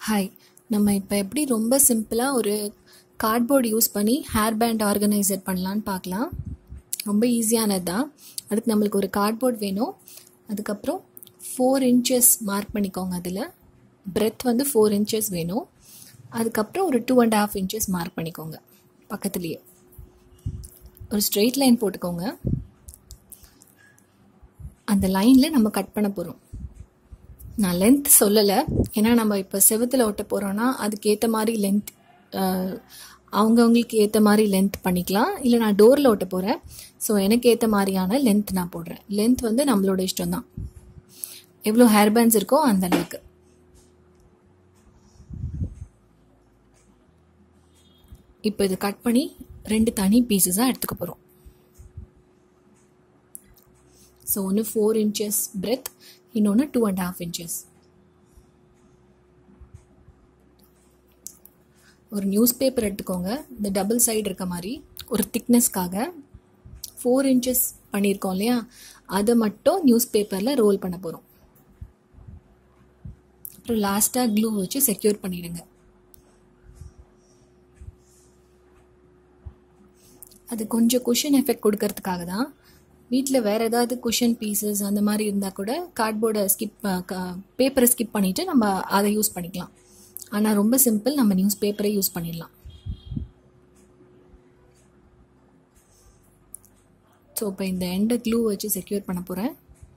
hi நம்ம இப்போ எப்படி ரொம்ப சிம்பிளாக ஒரு கார்ட்போர்ட் யூஸ் பண்ணி ஹேர் பேண்ட் ஆர்கனைசர் பண்ணலான்னு பார்க்கலாம் ரொம்ப ஈஸியானது தான் அதுக்கு நம்மளுக்கு ஒரு கார்ட்போர்ட் வேணும் அதுக்கப்புறம் ஃபோர் இன்ச்சஸ் மார்க் பண்ணிக்கோங்க அதில் பிரெத் வந்து ஃபோர் இன்ச்சஸ் வேணும் அதுக்கப்புறம் ஒரு two and half inches mark பண்ணிக்கோங்க பக்கத்துலேயே ஒரு ஸ்ட்ரெயிட் லைன் போட்டுக்கோங்க அந்த லைனில் நம்ம கட் பண்ண போகிறோம் நான் லென்த் சொல்லலை ஏன்னா நம்ம இப்போ செவுத்தில் ஒட்ட போகிறோன்னா அதுக்கேற்ற மாதிரி லென்த் அவங்கவுங்களுக்கு ஏற்ற மாதிரி லென்த் பண்ணிக்கலாம் இல்லை நான் டோரில் ஒட்ட போகிறேன் ஸோ எனக்கு ஏற்ற மாதிரியான லென்த் நான் போடுறேன் லென்த் வந்து நம்மளோட இஷ்டம் தான் எவ்வளோ ஹேர் பேண்ட்ஸ் இருக்கோ அந்த அளவுக்கு இப்போ இது கட் பண்ணி ரெண்டு தனி பீசஸாக எடுத்துக்க போகிறோம் ஸோ ஒன்று ஃபோர் இன்ச்சஸ் பிரெத் இன்னொன்று டூ அண்ட் ஹாஃப் இன்ச்சஸ் ஒரு நியூஸ் பேப்பர் எடுத்துக்கோங்க இந்த டபுள் சைடு இருக்க மாதிரி ஒரு திக்னஸ்க்காக ஃபோர் இன்ச்சஸ் பண்ணியிருக்கோம் இல்லையா அதை மட்டும் நியூஸ் பேப்பரில் ரோல் பண்ண போகிறோம் அப்புறம் லாஸ்ட்டாக க்ளூ வச்சு செக்யூர் பண்ணிவிடுங்க அது கொஞ்சம் குஷன் எஃபெக்ட் கொடுக்கறதுக்காக தான் வீட்டில் வேறு ஏதாவது குஷன் பீசஸ் அந்த மாதிரி இருந்தால் கூட கார்ட்போர்டை ஸ்கிப் பேப்பரை ஸ்கிப் பண்ணிவிட்டு நம்ம அதை யூஸ் பண்ணிக்கலாம் ஆனால் ரொம்ப சிம்பிள் நம்ம நியூஸ் பேப்பரை யூஸ் பண்ணிடலாம் ஸோ இப்போ இந்த எண்டை க்ளூ வச்சு செக்யூர் பண்ண போகிறேன்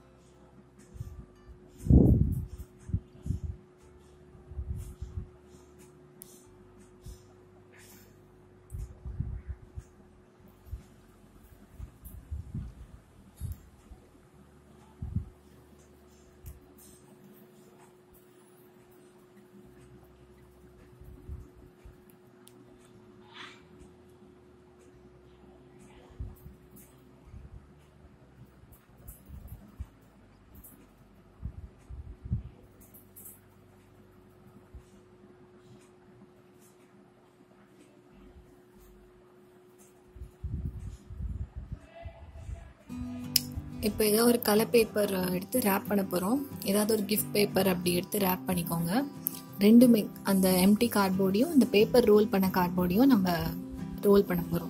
இப்போ ஏதோ ஒரு கலர் பேப்பர் எடுத்து ரேப் பண்ண போகிறோம் ஏதாவது ஒரு கிஃப்ட் பேப்பர் அப்படி எடுத்து ரேப் பண்ணிக்கோங்க ரெண்டுமே அந்த எம்டி கார்ட்போர்டையும் இந்த பேப்பர் ரோல் பண்ண கார்ட்போர்டையும் நம்ம ரோல் பண்ண போகிறோம்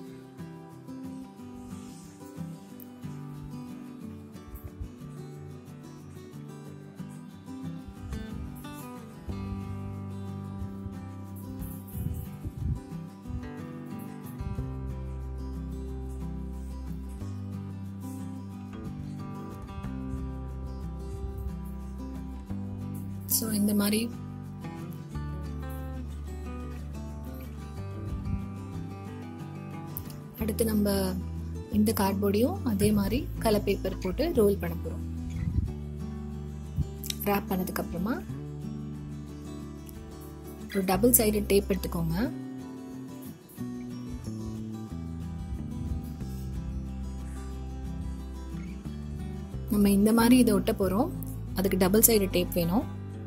ஸோ இந்த மாதிரி அடுத்து நம்ம இந்த கார்ட்போர்டையும் அதே மாதிரி கலர் பேப்பர் போட்டு ரோல் பண்ண போகிறோம் ரேப் பண்ணதுக்கப்புறமா ஒரு டபுள் சைடு டேப் எடுத்துக்கோங்க நம்ம இந்த மாதிரி இதை ஒட்ட போகிறோம் அதுக்கு டபுள் சைடு டேப் வேணும்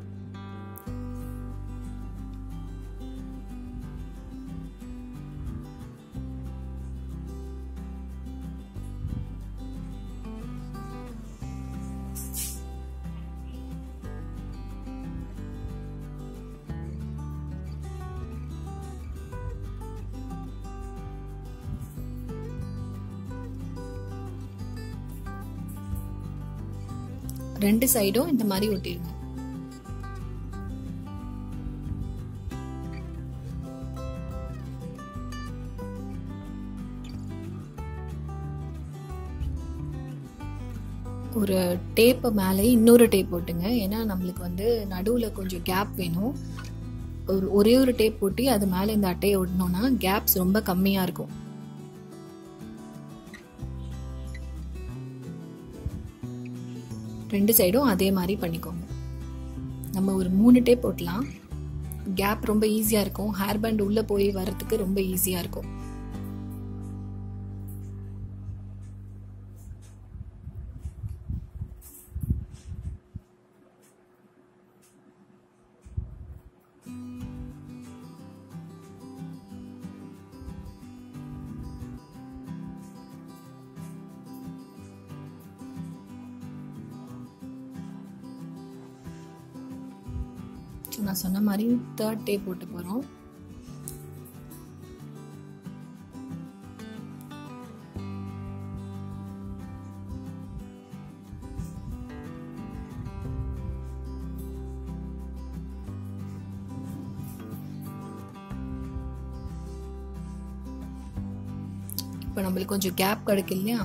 ரெண்டு சைடும் இந்த மாதிரி ஒட்டிடுங்க ஒரு டேப்பு மேலே இன்னொரு டேப் போட்டுங்க ஏன்னா நம்மளுக்கு வந்து நடுவில் கொஞ்சம் கேப் வேணும் ஒரு ஒரே ஒரு டேப் போட்டு அது மேலே இந்த அட்டையை ஒட்டினோன்னா கேப்ஸ் ரொம்ப கம்மியாக இருக்கும் ரெண்டு சைடும் அதே மாதிரி பண்ணிக்கோங்க நம்ம ஒரு மூணு டேப் போட்டலாம் கேப் ரொம்ப ஈஸியாக இருக்கும் ஹேர் பேண்ட் உள்ளே போய் வர்றதுக்கு ரொம்ப ஈஸியாக இருக்கும் ஸோ ஸோ நான் சொன்ன மாதிரி தேர்ட் டேப் போட்டு போகிறோம் இப்போ நம்மளுக்கு கொஞ்சம் கேப் கிடைக்கு இல்லையா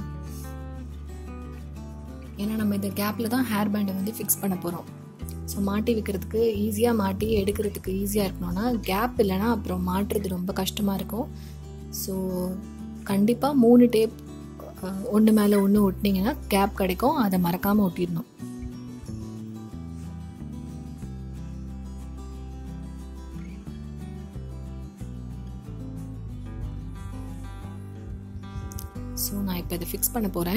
ஏன்னா நம்ம இந்த கேப்பில் தான் ஹேர் பேண்டை வந்து ஃபிக்ஸ் பண்ண போகிறோம் ஸோ மாட்டி வைக்கிறதுக்கு ஈஸியாக மாட்டி எடுக்கிறதுக்கு ஈஸியாக இருக்கணும்னா கேப் இல்லைன்னா அப்புறம் மாட்டுறது ரொம்ப கஷ்டமாக இருக்கும் ஸோ கண்டிப்பாக மூணு டேப் ஒன்று மேலே ஒன்று ஒட்டினீங்கன்னா கேப் கிடைக்கும் அதை மறக்காமல் ஒட்டிடணும் ஸோ நான் இப்போ இதை ஃபிக்ஸ் பண்ண போகிறேன்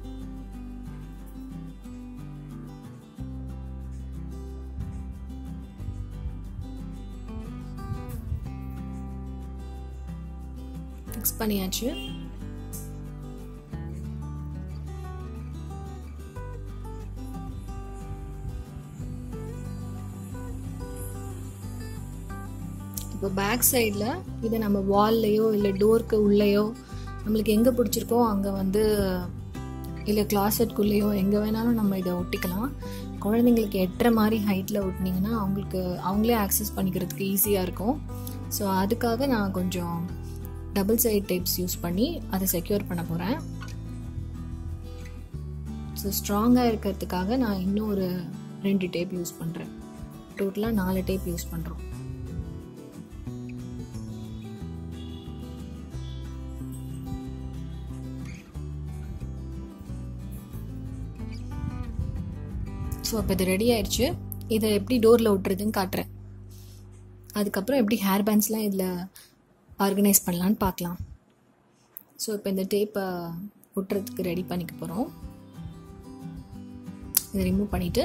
ஃபிக்ஸ் பண்ணியாச்சு இப்போ பேக் சைடில் இதை நம்ம வால்லையோ இல்லை டோருக்கு உள்ளேயோ நம்மளுக்கு எங்கே பிடிச்சிருக்கோ அங்கே வந்து இல்லை கிளாசெட்குள்ளேயோ எங்கே வேணாலும் நம்ம இதை ஒட்டிக்கலாம் குழந்தைங்களுக்கு எட்டுற மாதிரி ஹைட்டில் ஒட்டினீங்கன்னா அவங்களுக்கு அவங்களே ஆக்சஸ் பண்ணிக்கிறதுக்கு ஈஸியாக இருக்கும் ஸோ அதுக்காக நான் கொஞ்சம் டபுள் சைட் டேப்ஸ் யூஸ் பண்ணி அதை செக்யூர் பண்ண போகிறேன் ஸோ ஸ்ட்ராங்காக இருக்கிறதுக்காக நான் இன்னும் ஒரு ரெண்டு டேப் யூஸ் பண்ணுறேன் டோட்டலாக நாலு டேப் யூஸ் பண்ணுறோம் ஸோ அப்போ இது ரெடி ஆயிடுச்சு இதை எப்படி டோரில் ஒட்டுறதுன்னு காட்டுறேன் அதுக்கப்புறம் எப்படி ஹேர் பேண்ட்ஸ்லாம் இதில் ஆர்கனைஸ் பண்ணலான்னு பார்க்கலாம் ஸோ இப்போ இந்த டேப்பை ஒட்டுறதுக்கு ரெடி பண்ணிக்க போகிறோம் இதை ரிமூவ் பண்ணிவிட்டு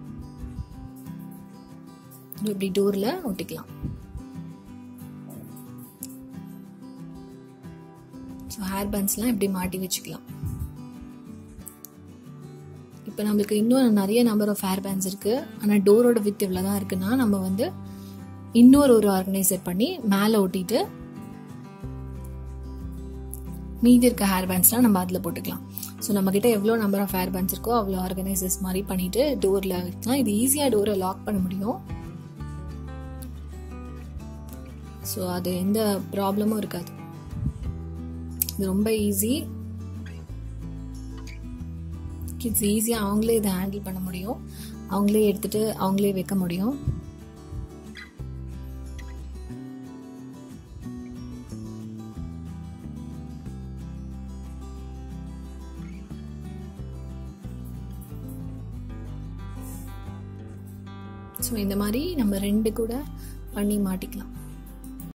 இப்படி டோரில் ஒட்டிக்கலாம் ஸோ ஹேர் பேண்ட்ஸ்லாம் இப்படி மாட்டி வச்சுக்கலாம் இப்போ நம்மளுக்கு இன்னும் நிறைய நம்பர் ஆஃப் ஹேர் பேண்ட்ஸ் இருக்குது ஆனால் டோரோட வித் இவ்வளோ தான் இருக்குன்னா நம்ம வந்து இன்னொரு ஒரு ஆர்கனைசர் பண்ணி மேலே ஒட்டிட்டு மீதி இருக்க ஹேர் பேண்ட்ஸ்லாம் நம்ம அதில் போட்டுக்கலாம் ஸோ நம்மக்கிட்ட எவ்வளோ நம்பர் ஆஃப் ஹேர் பேண்ட்ஸ் இருக்கோ அவ்வளோ ஆர்கனைசர்ஸ் மாதிரி பண்ணிட்டு டோரில் வைக்கலாம் இது ஈஸியாக டோரை லாக் பண்ண முடியும் ஸோ அது எந்த ப்ராப்ளமும் இருக்காது இது ரொம்ப ஈஸி கிட்ஸ் ஈஸியாக அவங்களே இதை ஹேண்டில் பண்ண முடியும் அவங்களே எடுத்துட்டு அவங்களே வைக்க முடியும் ஸோ இந்த மாதிரி நம்ம ரெண்டு கூட பண்ணி மாட்டிக்கலாம்